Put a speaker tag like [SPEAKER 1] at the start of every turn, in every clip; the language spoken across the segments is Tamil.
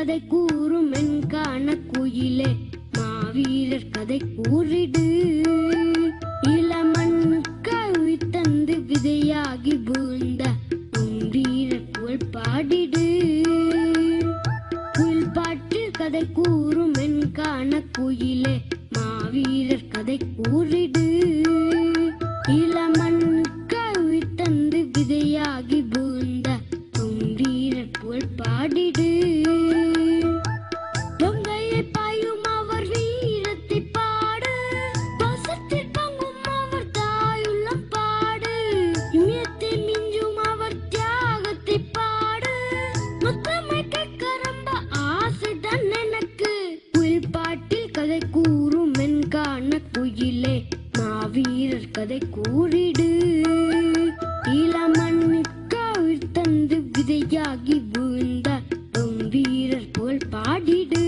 [SPEAKER 1] கதை கூறும் என் காண குயிலே மாவீரர் கதை கூறிடு இளமண்ணுக்கு உயிர் தந்து விதையாகி வீழ்ந்த உன் வீரர் புகழ் பாடிடு குயில் பாட்டில் கதை கூறும் என் காண குயிலே மாவீரர் கதை கூறிடு இளமண்ணுக்கு உயிர் தந்து விதையாகி வீழ்ந்த உன் வீரர் புகழ் பாடிடு பொங்கையை பாயும் அவர் வீரத்தை பாடு பாசத்தில் பங்கும் அவர் தாயுள்ளம் பாடு இமயத்தை மிஞ்சும் அவர் தியாகத்தை பாடு முத்தமை கேட்க ரொம்ப ஆசைதான் எனக்கு குயில் பாட்டில் கதை கூறும் என் காண குயிலே மாவீரர் கதை கூறிடு இளமண்ணுக்கு உயிர் தந்து விதையாகி வீழ்ந்த உம் வீரர் போல் பாடிடு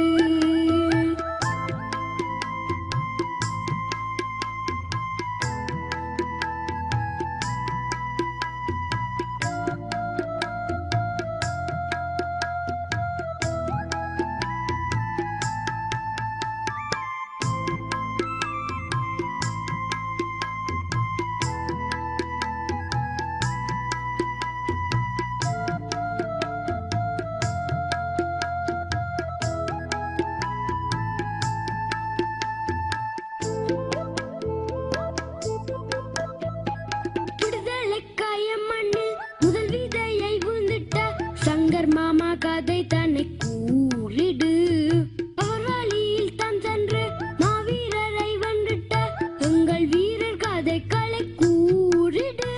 [SPEAKER 1] விடுதலைக்காய மண்ணில் முதல் விதையை விழுந்துட்ட சங்கர் மாமா கதை தன்னை கூறிடு அவர் வழியில் தான் சென்று மாவீரரை வென்றுட்ட எங்கள் வீரர் கதைகளை கூறிடு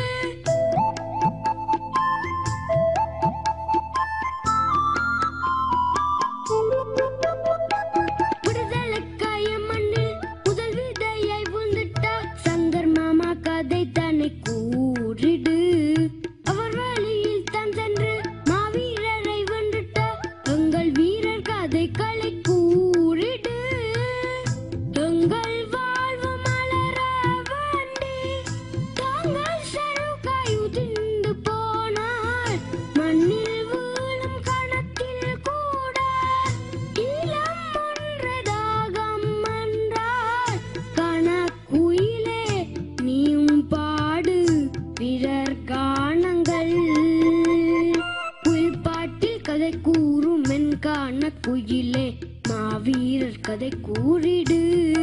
[SPEAKER 1] விடுதலைக்காய மண்ணில் முதல் விதையை விழுந்துட்ட சங்கர் மாமா கதை தன்னை கூறிடு அவர் வழியில் தான் சென்று மாவீரரை வென்றுட்ட எங்கள் வீரர் கதைகளை கூறிடு எங்கள் வாழ்வு மலர வேண்டி தாங்கள் சருகாய் உதிர்ந்து போனால் மண்ணில் வீழும் கணத்தில் கூட இளம் ஒன்று தாகம் என்றால் கணக்குயிலே நீயும் பாடு பிறர் காணங்கள் குயில் பாட்டில் கதை கூறும் என் காண குயிலே மாவீரர் கதை கூறிடு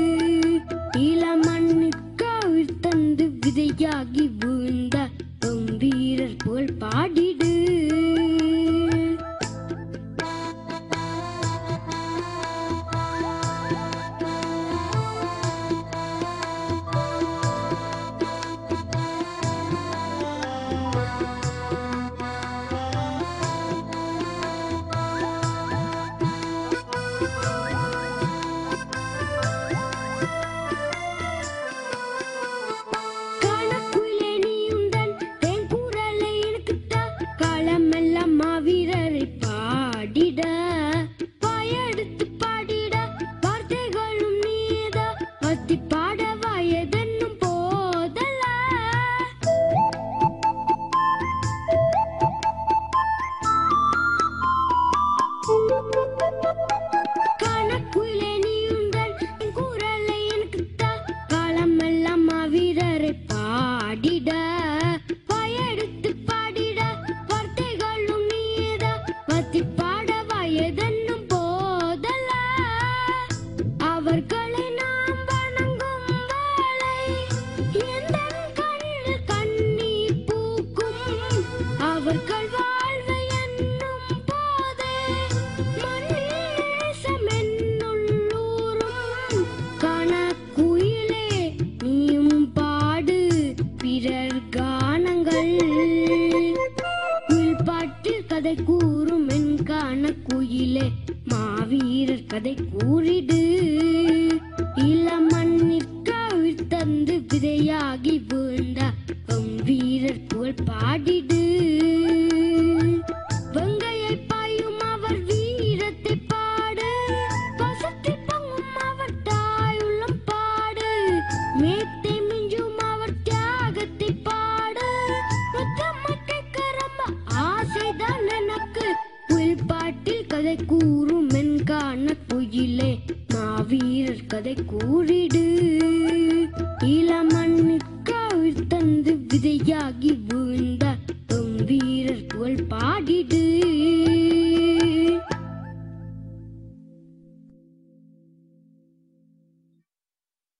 [SPEAKER 1] இளமண்ணுக்கு உயிர் தந்து விதையாகி வீழ்ந்த உம் வீரர் புகழ் பாடிடு கணக்குயிலே நீயுந்தன் தேன் குரலை எனக்குத்தா களமெல்லாம் மாவீரரை பாடிட வாயெடுத்து பாடிட வார்த்தைகளும் நீதா வத்தி பாட வயதென்னும் போதல்ல கணக்குயிலே நீயுந்தன் தேன் குரலை எனக்குத்தா களமெல்லாம் மாவீரரை பாடிட வாயெடுத்து பாடிட வார்த்தைகளும் நீதா வத்தி பாட வயதென்னும் போதல்ல அவர்களை நாம் வணங்கும் வேளை எந்தன் கண்ணில் கண்ணீர் பூக்கும் அவர்கள் வாழ்வை என்னும் போதே மண்ணில் நேசம் என்னுள்ளூரும் கணக்குயிலே நீயும் பாடு பிறர் கானங்கள் குயில் பாட்டில் கதை கூறும் என் காண குயிலே மாவீரர் கதை கூறிடு இளமண்ணிற்கு உயிர் தந்து விதையாகி வீழ்ந்த உம் வீரர் புகழ் பாடிடு வெங்கையை பாயும் அவர் வீரத்தை பாடு பசத்தில் பொங்கும் அவர் தாயுள்ளம் பாடு மேத்தை மிஞ்சும் அவர் தியாகத்தை பாடு முத்தம்மை கேட்க ரொம்ப ஆசைதான் எனக்கு புல் பாட்டில் கதை கதை கூறிடு இளமண்ணுக்கு உயிர் தந்து விதையாகி